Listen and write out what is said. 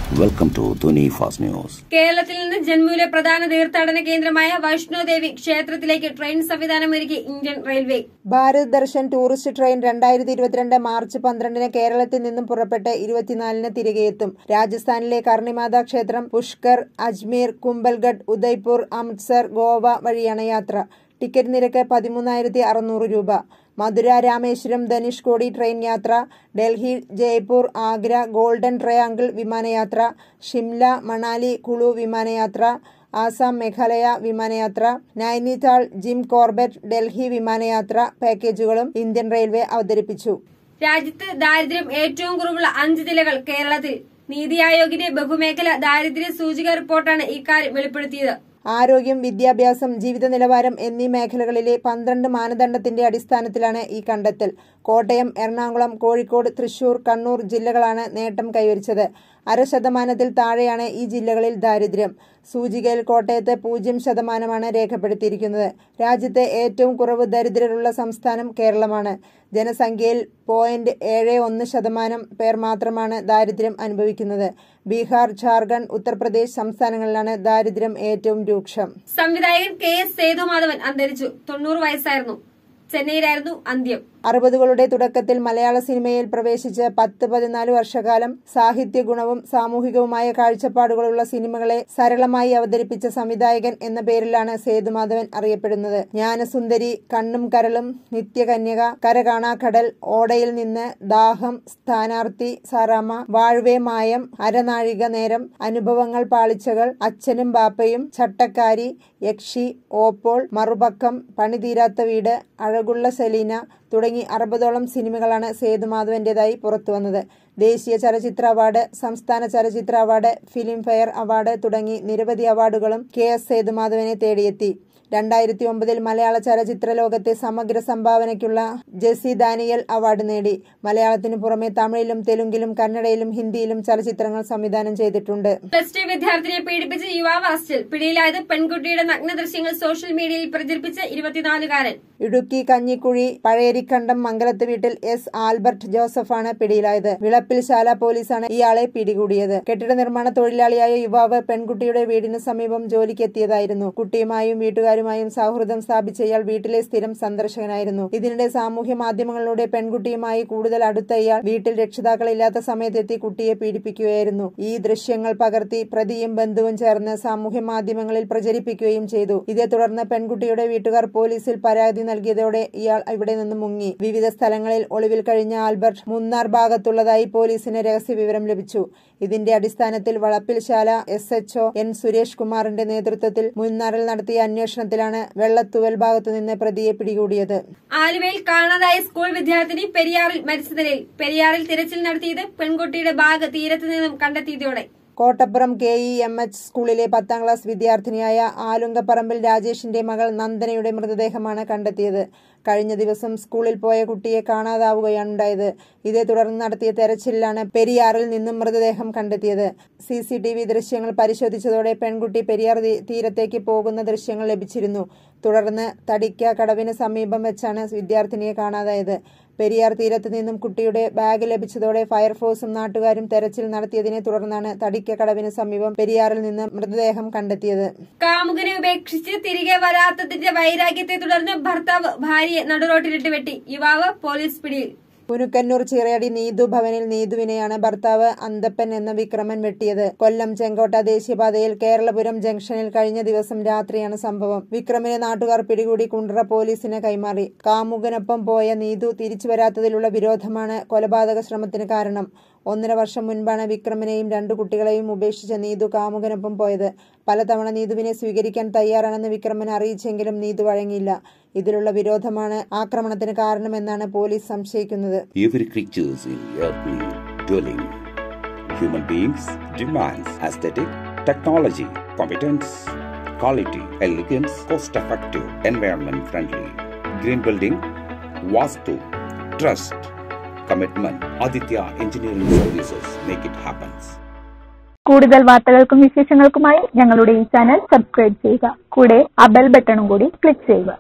Welcome to Dhoni Fast News. കേരളത്തിൽ നിന്ന് ജമ്മുവിലെ പ്രധാന തീർത്ഥാടന കേന്ദ്രമായ വൈഷ്ണോദേവി ക്ഷേത്രത്തിലേക്ക് ട്രെയിൻ സംവിധാനമൊരുക്കി Indian railway Bharat Darshan tourist train രണ്ടായിരത്തി ഇരുപത്തിരണ്ട് മാർച്ച് പന്ത്രണ്ടിന് കേരളത്തിൽ നിന്നും പുറപ്പെട്ട് ഇരുപത്തിനാലിന് തിരികെയെത്തും രാജസ്ഥാനിലെ കർണിമാത ക്ഷേത്രം പുഷ്കർ അജ്മീർ കുംബൽഗഡ് ഉദയ്പൂർ അമൃത്സർ ഗോവ വഴിയാണ് യാത്ര ടിക്കറ്റ് നിരക്ക് പതിമൂന്നായിരത്തി അറുന്നൂറ് രൂപ മധുര രാമേശ്വരം ധനുഷ്കോടി ട്രെയിൻ യാത്ര ഡൽഹി ജയ്പൂർ ആഗ്ര ഗോൾഡൻ ട്രയാങ്കിൾ വിമാനയാത്ര ഷിംല മണാലി കുളു വിമാനയാത്ര ആസാം മേഘാലയ വിമാനയാത്ര നൈനിതാൾ ജിം കോർബറ്റ് ഡൽഹി വിമാനയാത്ര പാക്കേജുകളും ഇന്ത്യൻ റെയിൽവേ അവതരിപ്പിച്ചു രാജ്യത്ത് ദാരിദ്ര്യം ഏറ്റവും കുറവുള്ള അഞ്ച് ജില്ലകൾ കേരളത്തിൽ നീതി ആയോഗിന്റെ ബഹുമേഖല ദാരിദ്ര്യ സൂചിക റിപ്പോർട്ടാണ് ഇക്കാര്യം വെളിപ്പെടുത്തിയത് ആരോഗ്യം വിദ്യാഭ്യാസം ജീവിത നിലവാരം എന്നീ മേഖലകളിലെ പന്ത്രണ്ട് മാനദണ്ഡത്തിന്റെ അടിസ്ഥാനത്തിലാണ് ഈ കണ്ടെത്തൽ കോട്ടയം എറണാകുളം കോഴിക്കോട് തൃശൂർ കണ്ണൂർ ജില്ലകളാണ് നേട്ടം കൈവരിച്ചത് അര ശതമാനത്തിൽ താഴെയാണ് ഈ ജില്ലകളിൽ ദാരിദ്ര്യം സൂചികയിൽ കോട്ടയത്ത് പൂജ്യം ശതമാനമാണ് രേഖപ്പെടുത്തിയിരിക്കുന്നത് രാജ്യത്തെ ഏറ്റവും കുറവ് ദരിദ്രരുള്ള സംസ്ഥാനം കേരളമാണ് ജനസംഖ്യയിൽ പോയിന്റ് ഏഴ് ഒന്ന് ശതമാനം പേർ മാത്രമാണ് ദാരിദ്ര്യം അനുഭവിക്കുന്നത് ബീഹാർ ജാർഖണ്ഡ് ഉത്തർപ്രദേശ് സംസ്ഥാനങ്ങളിലാണ് ദാരിദ്ര്യം ഏറ്റവും രൂക്ഷം സംവിധായകൻ കെ എസ് സേതുമാധവൻ അന്തരിച്ചു തൊണ്ണൂറ് വയസ്സായിരുന്നു ചെന്നൈയിലായിരുന്നു അന്ത്യം അറുപതുകളുടെ തുടക്കത്തിൽ മലയാള സിനിമയിൽ പ്രവേശിച്ച് പത്ത് പതിനാല് വർഷക്കാലം സാഹിത്യ ഗുണവും സാമൂഹികവുമായ കാഴ്ചപ്പാടുകളുള്ള സിനിമകളെ സരളമായി അവതരിപ്പിച്ച സംവിധായകൻ എന്ന പേരിലാണ് സേതുമാധവൻ അറിയപ്പെടുന്നത് ജ്ഞാനസുന്ദരി കണ്ണും കരളും നിത്യകന്യക കരകാണാ കടൽ ഓടയിൽ നിന്ന് ദാഹം സ്ഥാനാർത്ഥി സാറാമ വാഴ്വേ മായം അരനാഴിക നേരം അനുഭവങ്ങൾ പാളിച്ചകൾ അച്ഛനും ബാപ്പയും ചട്ടക്കാരി യക്ഷി ഓപ്പോൾ മറുപക്കം പണിതീരാത്ത വീട് അഴകുള്ള സെലീന തുടങ്ങി അറുപതോളം സിനിമകളാണ് സേതുമാധവന്റേതായി പുറത്തുവന്നത് ദേശീയ ചലച്ചിത്ര അവാർഡ് സംസ്ഥാന ചലച്ചിത്ര അവാർഡ് ഫിലിം ഫെയർ അവാർഡ് തുടങ്ങി നിരവധി അവാർഡുകളും കെ എസ് സേതുമാധവനെ തേടിയെത്തി രണ്ടായിരത്തി ഒമ്പതിൽ മലയാള ചലച്ചിത്ര ലോകത്തെ സമഗ്ര സംഭാവനയ്ക്കുള്ള ജെസി ദാനിയൽ അവാർഡ് നേടി മലയാളത്തിനു പുറമെ തമിഴിലും തെലുങ്കിലും കന്നഡയിലും ഹിന്ദിയിലും ചലച്ചിത്രങ്ങൾ സംവിധാനം ചെയ്തിട്ടുണ്ട് പ്ലസ് ടു വിദ്യാർത്ഥിനിയെ പീഡിപ്പിച്ച യുവാവ് അറസ്റ്റിൽ പിടിയിലായത് പെൺകുട്ടിയുടെ നഗ്ന ദൃശ്യങ്ങൾ സോഷ്യൽ മീഡിയയിൽ പ്രചരിപ്പിച്ച ഇരുപത്തിനാലുകാരൻ ഇടുക്കി കഞ്ഞിക്കുഴി പഴയരിക്കണ്ടം മംഗലത്ത് വീട്ടിൽ എസ് ആൽബർട്ട് ജോസഫാണ് പിടിയിലായത് വിളപ്പിൽ ശാല പോലീസാണ് ഇയാളെ പിടികൂടിയത് കെട്ടിട നിർമ്മാണ തൊഴിലാളിയായ യുവാവ് പെൺകുട്ടിയുടെ വീടിന് സമീപം ജോലിക്കെത്തിയതായിരുന്നു കുട്ടിയുമായും വീട്ടുകാരുമായും സൗഹൃദം സ്ഥാപിച്ച ഇയാൾ വീട്ടിലെ സ്ഥിരം സന്ദർശകനായിരുന്നു ഇതിനിടെ സാമൂഹ്യ മാധ്യമങ്ങളിലൂടെ പെൺകുട്ടിയുമായി കൂടുതൽ അടുത്ത ഇയാൾ വീട്ടിൽ രക്ഷിതാക്കളില്ലാത്ത സമയത്തെത്തി കുട്ടിയെ പീഡിപ്പിക്കുകയായിരുന്നു ഈ ദൃശ്യങ്ങൾ പകർത്തി പ്രതിയും ബന്ധുവും ചേർന്ന് സാമൂഹ്യ മാധ്യമങ്ങളിൽ പ്രചരിപ്പിക്കുകയും ചെയ്തു ഇതേ തുടർന്ന് പെൺകുട്ടിയുടെ വീട്ടുകാർ പോലീസിൽ പരാതി നൽകിയതോടെ ഇയാൾ ഇവിടെ നിന്ന് മുങ്ങി വിവിധ സ്ഥലങ്ങളിൽ ഒളിവിൽ കഴിഞ്ഞ ആൽബർട്ട് മുന്നാർ ഭാഗത്തുള്ളതായി പോലീസിന് രഹസ്യ വിവരം ലഭിച്ചു ഇതിന്റെ അടിസ്ഥാനത്തിൽ Valappilshala S HO N Suresh കുമാറിന്റെ നേതൃത്വത്തിൽ മുന്നാറിൽ നടത്തിയ അന്വേഷണത്തിലാണ് വെള്ളത്തുവൽ ഭാഗത്തുനിന്ന് പ്രതിയെ പിടികൂടിയത് ആലുവയിൽ കാണാതായ സ്കൂൾ വിദ്യാർത്ഥിനി പെരിയാറിൽ മരിച്ച നിലയിൽ പെരിയാറിൽ തിരച്ചിൽ നടത്തിയത് പെൺകുട്ടിയുടെ ബാഗ് തീരത്ത് നിന്നും കണ്ടെത്തിയതോടെ Kottappuram K E M H സ്കൂളിലെ പത്താം ക്ലാസ് വിദ്യാർത്ഥിനിയായ ആലുങ്കപ്പറമ്പിൽ രാജേഷിന്റെ മകൾ നന്ദനയുടെ മൃതദേഹമാണ് കണ്ടെത്തിയത് കഴിഞ്ഞ ദിവസം സ്കൂളിൽ പോയ കുട്ടിയെ കാണാതാവുകയാണ് ഉണ്ടായത് ഇതേ തുടർന്ന് നടത്തിയ തെരച്ചിലിലാണ് പെരിയാറിൽ നിന്നും മൃതദേഹം കണ്ടെത്തിയത് സി സി ടി വി ദൃശ്യങ്ങൾ പരിശോധിച്ചതോടെ പെൺകുട്ടി പെരിയാർ തീ- തീരത്തേക്ക് പോകുന്ന ദൃശ്യങ്ങൾ ലഭിച്ചിരുന്നു തുടർന്ന് തടിക്ക കടവിന് സമീപം വെച്ചാണ് വിദ്യാർത്ഥിനിയെ കാണാതായത് പെരിയാർ തീരത്ത് നിന്നും കുട്ടിയുടെ ബാഗ് ലഭിച്ചതോടെ ഫയർഫോഴ്സും നാട്ടുകാരും തെരച്ചിൽ നടത്തിയതിനെ തുടർന്നാണ് തടിക്ക കടവിന് സമീപം പെരിയാറിൽ നിന്ന് മൃതദേഹം കണ്ടെത്തിയത് കാമുകനെ ഉപേക്ഷിച്ച് തിരികെ വരാത്തതിന്റെ വൈരാഗ്യത്തെ തുടർന്ന് ഭർത്താവ് ഭാര്യയെ നടുറോട്ടിലിട്ട് വെട്ടി യുവാവ് പോലീസ് പിടിയിൽ പുനുക്കന്നൂർ ചിറയടി നീതു ഭവനിൽ നീതുവിനെയാണ് ഭർത്താവ് അന്തപ്പൻ എന്ന വിക്രമൻ വെട്ടിയത് കൊല്ലം ചെങ്കോട്ട ദേശീയപാതയിൽ കേരളപുരം ജംഗ്ഷനിൽ കഴിഞ്ഞ ദിവസം രാത്രിയാണ് സംഭവം വിക്രമിനെ നാട്ടുകാർ പിടികൂടി കുണ്ട്ര പോലീസിന് കൈമാറി കാമുകനൊപ്പം പോയ നീതു തിരിച്ചു വരാത്തതിലുള്ള വിരോധമാണ് കൊലപാതക ശ്രമത്തിന് കാരണം ഒന്നര വർഷം മുൻപാണ് വിക്രമിനെയും രണ്ടു കുട്ടികളെയും ഉപേക്ഷിച്ച നീതു കാമുകനൊപ്പം പോയത് പലതവണ നീതുവിനെ സ്വീകരിക്കാൻ തയ്യാറാണെന്ന് വിക്രമൻ അറിയിച്ചെങ്കിലും നീതു വഴങ്ങിയില്ല ഇതിലുള്ള വിരോധമാണ് ആക്രമണത്തിന് കാരണമെന്നാണ് പോലീസ് സംശയിക്കുന്നത് Every creatures in earthly dwelling. Human beings demands aesthetic, technology, competence, quality, elegance, cost-effective, environment-friendly. Green building, Vastu, trust, commitment. Aditya Engineering Services make it happen. കൂടുതൽ വാർത്തകൾക്കും വിശേഷങ്ങൾക്കുമായി ഞങ്ങളുടെ ഈ ചാനൽ സബ്സ്ക്രൈബ് ചെയ്യുക കൂടെ ആ ബെൽ ബട്ടണും കൂടി ക്ലിക്ക് ചെയ്യുക